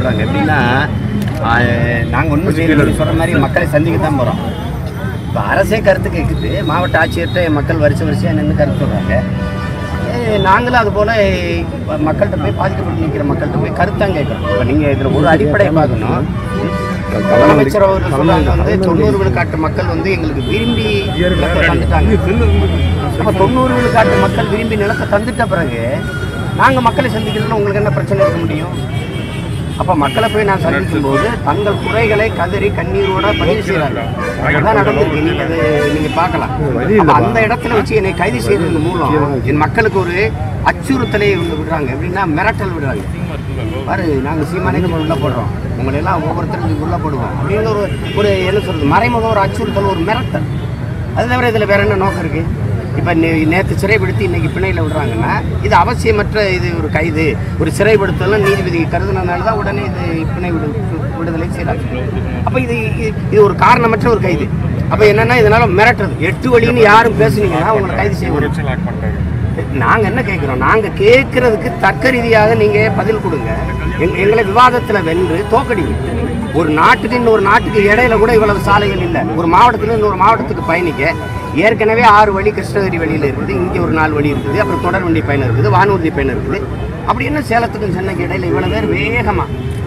சொல்றாங்க எப்படின்னா நாங்கள் ஒன்றும் சொல்ற மாதிரி மக்களை சந்திக்க தான் போகிறோம் இப்போ அரசே கருத்து கேட்குது மாவட்ட ஆட்சியர்கிட்ட மக்கள் வரிசை வரிசையாக நின்று கருத்து சொல்கிறாங்க நாங்களும் அது போல் மக்கள்கிட்ட போய் பாதிக்கப்பட்டு நிற்கிற மக்கள்கிட்ட போய் கருத்தான் கேட்குறோம் இப்போ நீங்கள் இதில் ஒரு அடிப்படையை பார்க்கணும் முதலமைச்சர் அவர்கள் சொல்றாங்க வந்து தொண்ணூறு விழுக்காட்டு மக்கள் வந்து எங்களுக்கு விரும்பி நிலத்தை தந்துட்டாங்க அப்ப தொண்ணூறு விழுக்காட்டு மக்கள் விரும்பி நிலத்தை தந்துட்ட பிறகு நாங்க மக்களை சந்திக்கிறதுல உங்களுக்கு என்ன பிரச்சனை இருக்க முடியும் அப்ப மக்களை போய் நான் சந்திக்கும் போது தங்கள் குறைகளை கதறி கண்ணீரோட பதிவு செய்யறாங்க அதான் நடந்திருக்கு நீங்க அது நீங்க பார்க்கலாம் அப்ப அந்த இடத்துல வச்சு என்னை கைது செய்யறது மூலம் என் மக்களுக்கு ஒரு அச்சுறுத்தலை வந்து விடுறாங்க எப்படின்னா மிரட்டல் விடுறாங்க பாரு நாங்க சீமானே நம்ம உள்ள போடுறோம் உங்களை எல்லாம் ஒவ்வொருத்தரும் உள்ள போடுவோம் அப்படின்னு ஒரு ஒரு என்ன சொல்றது மறைமுக ஒரு அச்சுறுத்தல் ஒரு மிரட்டல் அது தவிர இதில் வேற என்ன நோக்கம் இருக்கு இப்போ நேற்று சிறைப்படுத்தி இன்னைக்கு பிணையில் விடுறாங்கன்னா இது அவசியமற்ற இது ஒரு கைது ஒரு சிறைப்படுத்தலாம் நீதிபதி கருதுனதுனால தான் உடனே இது பிணை விடு விடுதலை செய்கிறாங்க அப்போ இது இது- இது ஒரு காரணமற்ற ஒரு கைது அப்போ என்னன்னா இதனால மிரட்டுறது எட்டு வழின்னு யாரும் பேசுனீங்கன்னா உங்களை கைது செய்வாங்க நாங்க என்ன கேட்கிறோம் நாங்க கேட்கறதுக்கு தக்க ரீதியாக நீங்க பதில் கொடுங்க எங்க- எங்களை விவாதத்துல வென்று தோக்கடிங்க ஒரு நாட்டுக்கு இன்னொரு நாட்டுக்கு இடையில கூட இவ்வளவு சாலைகள் இல்லை ஒரு மாவட்டத்துல இன்னொரு மாவட்டத்துக்கு பயணிக்க ஏற்கனவே ஆறு வழி கிருஷ்ணகிரி வழியில இருக்குது இங்கே ஒரு நாலு வழி இருக்குது அப்புறம் தொடர் வண்டி பயணம் இருக்குது வானூர்தி பயணம் இருக்குது அப்படி என்ன சேலத்துக்கும் சென்னைக்கு இடையில இவ்வளவு பேர் வேகமா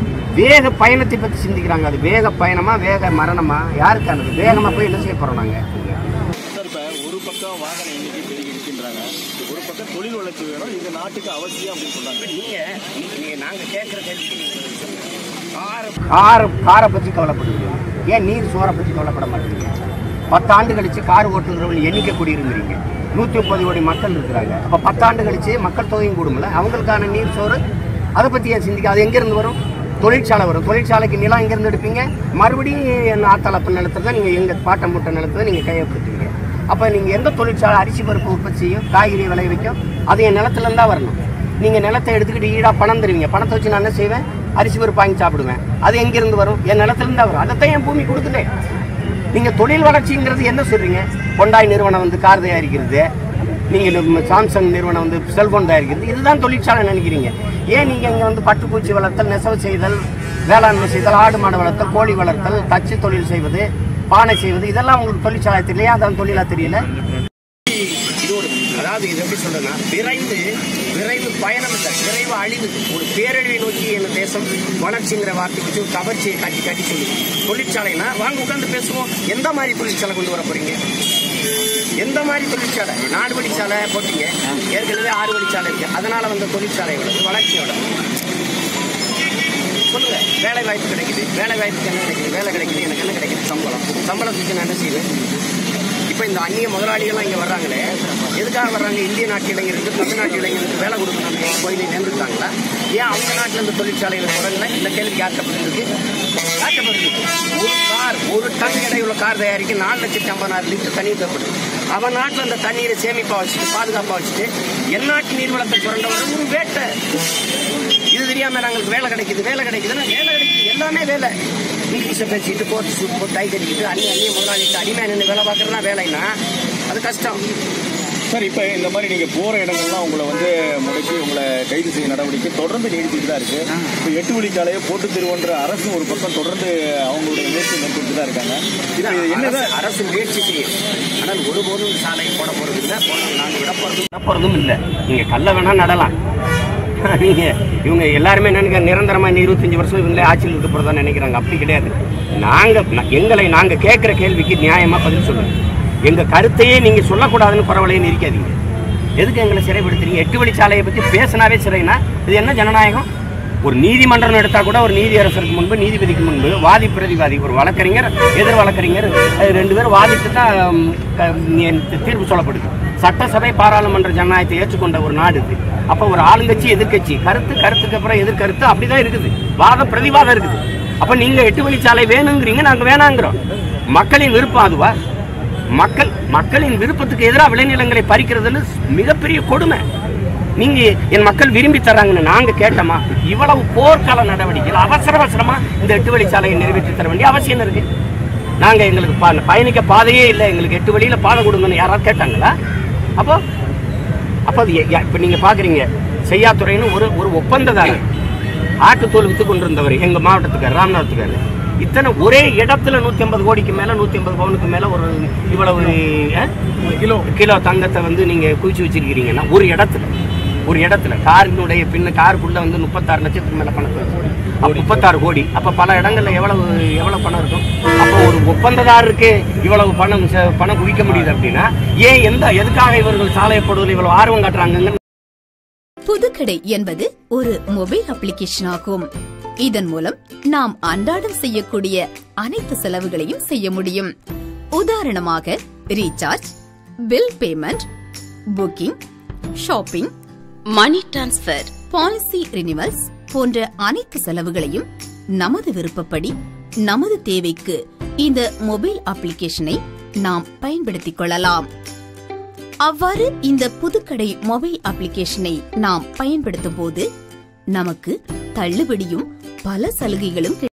வேக பயணத்தை பத்தி சிந்திக்கிறாங்க அது வேக பயணமா வேக மரணமா யாருக்கானது வேகமா போய் என்ன செய்ய போறோம் நாங்க சார் இப்போ ஒரு பக்கம் வாகன எண்ணிக்கை பெருகி இருக்கின்றாங்க ஒரு பக்கம் தொழில் வளர்ச்சி வேணும் இது நாட்டுக்கு அவசியம் அப்படின்னு சொல்றாங்க நீங்க நீங்க நாங்க கேட்கிற கேள்விக்கு நீங்க பதில் சொல்லுங்க. காரை காரை காரை பற்றி கவலைப்படுவீங்க ஏன் நீர் சோறை பற்றி கவலைப்பட மாட்டீங்க பத்தாண்டு கழிச்சு கார் ஓட்டுகிறவங்க எண்ணிக்கை கூடியிருக்கிறீங்க நூற்றி முப்பது கோடி மக்கள் இருக்கிறாங்க அப்போ பத்தாண்டு கழிச்சு மக்கள் தொகையும் கூடும்ல அவங்களுக்கான நீர் சோறு அதை பற்றி ஏன் சிந்திக்க அது எங்கேருந்து வரும் தொழிற்சாலை வரும் தொழிற்சாலைக்கு நிலம் எங்கேருந்து எடுப்பீங்க மறுபடியும் ஆத்தாளப்பு நிலத்தை தான் நீங்கள் எங்கள் பாட்டை மூட்டை நிலத்தை நீங்கள் கையப்படுத்துவீங்க அப்போ நீங்கள் எந்த தொழிற்சாலை அரிசி பருப்பு உற்பத்தி செய்யும் காய்கறி விளைவிக்கும் அது என் நிலத்துலேருந்து தான் வரணும் நீங்கள் நிலத்தை எடுத்துக்கிட்டு ஈடாக பணம் தருவீங்க பணத்தை வச்சு நான் என்ன செய்வேன் அரிசி பருப்பு வாங்கி சாப்பிடுவேன் அது எங்கேருந்து வரும் என் நிலத்துலேருந்து தான் வரும் அதைத்தான் என் பூமி கொடுக்குதே நீங்கள் தொழில் வளர்ச்சிங்கிறது என்ன சொல்கிறீங்க கொண்டாய் நிறுவனம் வந்து கார் தயாரிக்கிறது நீங்கள் சாம்சங் நிறுவனம் வந்து செல்போன் தயாரிக்கிறது இதுதான் தொழிற்சாலை நினைக்கிறீங்க ஏன் நீங்கள் இங்கே வந்து பட்டுப்பூச்சி வளர்த்தல் நெசவு செய்தல் வேளாண்மை செய்தல் ஆடு மாடு வளர்த்தல் கோழி வளர்த்தல் தச்சு தொழில் செய்வது பானை செய்வது இதெல்லாம் உங்களுக்கு தொழிற்சாலை தெரியலையா அதான் தொழிலா தெரியல இது ஒரு அதாவது இது எப்படி சொல்றேன்னா விரைந்து விரைவு பயணம் இல்லை விரைவு அழிவு ஒரு பேரழிவை நோக்கி என்ன தேசம் வளர்ச்சிங்கிற வார்த்தை வச்சு ஒரு கவர்ச்சியை காட்டி காட்டி சொல்லி தொழிற்சாலைனா வாங்க உட்காந்து பேசுவோம் எந்த மாதிரி தொழிற்சாலை கொண்டு வர போறீங்க எந்த மாதிரி தொழிற்சாலை நாலு வழிச்சாலை போட்டீங்க ஏற்கனவே ஆறு வழிச்சாலை இருக்கு அதனால வந்த தொழிற்சாலையோட வளர்ச்சியோட சொல்லுங்க வேலை வாய்ப்பு கிடைக்குது வேலை வாய்ப்புக்கு என்ன கிடைக்குது வேலை கிடைக்குது எனக்கு என்ன கிடைக்குது சம்பளம் சம்பளத்துக்கு நான் என்ன செய்வேன் இப்போ இந்த அந்நிய முதலாளிகள்லாம் இங்கே வர்றாங்களே எதுக்காக வர்றாங்க இந்திய நாட்டு இளைஞருக்கு தமிழ்நாட்டு இளைஞருக்கு வேலை கொடுக்கணும் கோயிலில் நேர்ந்துட்டாங்களா ஏன் அவங்க நாட்டில் இந்த தொழிற்சாலைகளை தொடங்கல இந்த கேள்வி யாக்கப்பட்டிருக்கு யாக்கப்பட்டிருக்கு ஒரு கார் ஒரு டன் எடையுள்ள கார் தயாரிக்க நாலு லட்சத்தி ஐம்பதாயிரம் லிட்டர் தண்ணீர் தேவைப்படுது அவன் நாட்டில் அந்த தண்ணீரை சேமிப்பாக வச்சுட்டு பாதுகாப்பாக வச்சுட்டு என் நாட்டு நீர்வளத்தை சுரண்டவங்க ஒரு வேட்டை இது தெரியாம நாங்களுக்கு வேலை கிடைக்குது வேலை கிடைக்குதுன்னா வேலை கிடைக்குது எல்லாமே வேலை இங்கிலீஷை பேசிட்டு கோர்ட் சூட் போட்டு டை கட்டிக்கிட்டு அந்நிய அந்நிய முதலாளிட்டு அடிமை நின்று வேலை பார்க்கறதுனா வேலைன்னா அது கஷ்டம் சார் இப்போ இந்த மாதிரி நீங்க போற இடங்கள்லாம் உங்களை வந்து முடக்கி உங்களை கைது செய்ய நடவடிக்கை தொடர்ந்து நீடிச்சுட்டு தான் இருக்கு இப்போ எட்டு வழிச்சாலையை போட்டு தருவோன்ற அரசு ஒரு பக்கம் தொடர்ந்து அவங்களுடைய முயற்சி மேற்கொண்டு தான் இருக்காங்க இப்போ இது என்னதான் அரசு- அரசு முயற்சி செய்யும் ஆனால் ஒருபோதும் சாலை போட போறது இல்லை போட நாங்கள் விட போறதும் விட போறதும் இல்லை நீங்க கல்ல வேணா நடலாம் நீங்க இவங்க எல்லாருமே நினைக்க நிரந்தரமா இந்த இருபத்தஞ்சு வருஷம் இவங்களே ஆட்சியில் இருக்க போறதா நினைக்கிறாங்க அப்படி கிடையாது நாங்க ந- எங்களை நாங்க கேட்கிற கேள்விக்கு நியாயமா பதில் சொல்லுங்க எங்க கருத்தையே நீங்க சொல்லக்கூடாதுன்னு பரவலைன்னு இருக்காதீங்க எதுக்கு எங்களை சிறைப்படுத்துறீங்க எட்டு வழிச்சாலையை பத்தி பேசினாவே சிறைனா இது என்ன ஜனநாயகம் ஒரு நீதிமன்றம் எடுத்தா கூட ஒரு நீதியரசருக்கு முன்பு நீதிபதிக்கு முன்பு வாதி பிரதிவாதி ஒரு வழக்கறிஞர் எதிர் வழக்கறிஞர் அது ரெண்டு பேரும் வாதிட்டு தான் ம், க- நீ- தீர்ப்பு சொல்லப்படுது சட்டசபை பாராளுமன்ற ஜனநாயகத்தை ஏற்றுக்கொண்ட ஒரு நாடு இது அப்போ ஒரு ஆளுங்கட்சி எதிர்க்கட்சி கருத்து கருத்துக்கு அப்புறம் எதிர்கருத்து அப்படிதான் இருக்குது வாதம் பிரதிவாதம் இருக்குது அப்போ நீங்க எட்டு வழிச்சாலை வேணுங்கிறீங்க நாங்க வேணாங்கிறோம் மக்களின் விருப்பம் அதுவா மக்கள் மக்களின் விருப்பத்துக்கு எதிராக விளைநிலங்களை பறிக்கிறதுன்னு மிகப்பெரிய கொடுமை நீங்க என் மக்கள் விரும்பி தர்றாங்கன்னு நாங்க கேட்டோமா இவ்வளவு போர்க்கால நடவடிக்கைகள் அவசர அவசரமா இந்த எட்டு வழிச்சாலையை நிறைவேற்றி தர வேண்டிய அவசியம் என்ன இருக்கு நாங்க எங்களுக்கு ப- பயணிக்க பாதையே இல்லை எங்களுக்கு எட்டு வழியில பாதை கொடுங்கன்னு யாராவது கேட்டாங்களா அப்போ அப்போ அது எ- எ- இப்ப நீங்க பாக்குறீங்க செய்யாத்துறைன்னு ஒரு ஒரு ஒப்பந்ததாரர் ஆட்டுத்தோல் வித்து கொண்டிருந்தவர் எங்க மாவட்டத்துக்கார் ராமநாதத்துக்கார் இத்தனை ஒரே இடத்துல நூத்தி ஐம்பது கோடிக்கு மேல நூத்தி ஐம்பது பவுனுக்கு மேல ஒரு இவ்வளவு அஹ், கிலோ கிலோ தங்கத்தை வந்து நீங்க குவிச்சு வச்சிருக்கிறீங்கன்னா ஒரு இடத்துல ஒரு இடத்துல காரினுடைய பின்ன காருக்குள்ள வந்து முப்பத்தாறு லட்சத்துக்கு மேல பணத்தை அப்ப முப்பத்தாறு கோடி அப்ப பல இடங்கள்ல எவ்வளவு எவ்வளவு பணம் இருக்கும் அப்போ ஒரு ஒப்பந்ததாரருக்கு இவ்வளவு பணம் ச- பணம் குவிக்க முடியுது அப்படின்னா ஏன் எந்த எதுக்காக இவர்கள் சாலை போடுவதில் இவ்வளவு ஆர்வம் காட்டுறாங்க புதுக்கடை என்பது ஒரு மொபைல் அப்ளிகேஷன் ஆகும் இதன் மூலம் நாம் அன்றாடம் செய்யக்கூடிய அனைத்து செலவுகளையும் செய்ய முடியும் உதாரணமாக recharge bill payment booking shopping money transfer policy renewals போன்ற அனைத்து செலவுகளையும் நமது விருப்பப்படி நமது தேவைக்கு இந்த மொபைல் அப்ளிகேஷனை நாம் பயன்படுத்திக் கொள்ளலாம் அவ்வாறு இந்த புதுக்கடை மொபைல் அப்ளிகேஷனை நாம் பயன்படுத்தும் போது நமக்கு தள்ளுபடியும் பல சலுகைகளும் கிடை-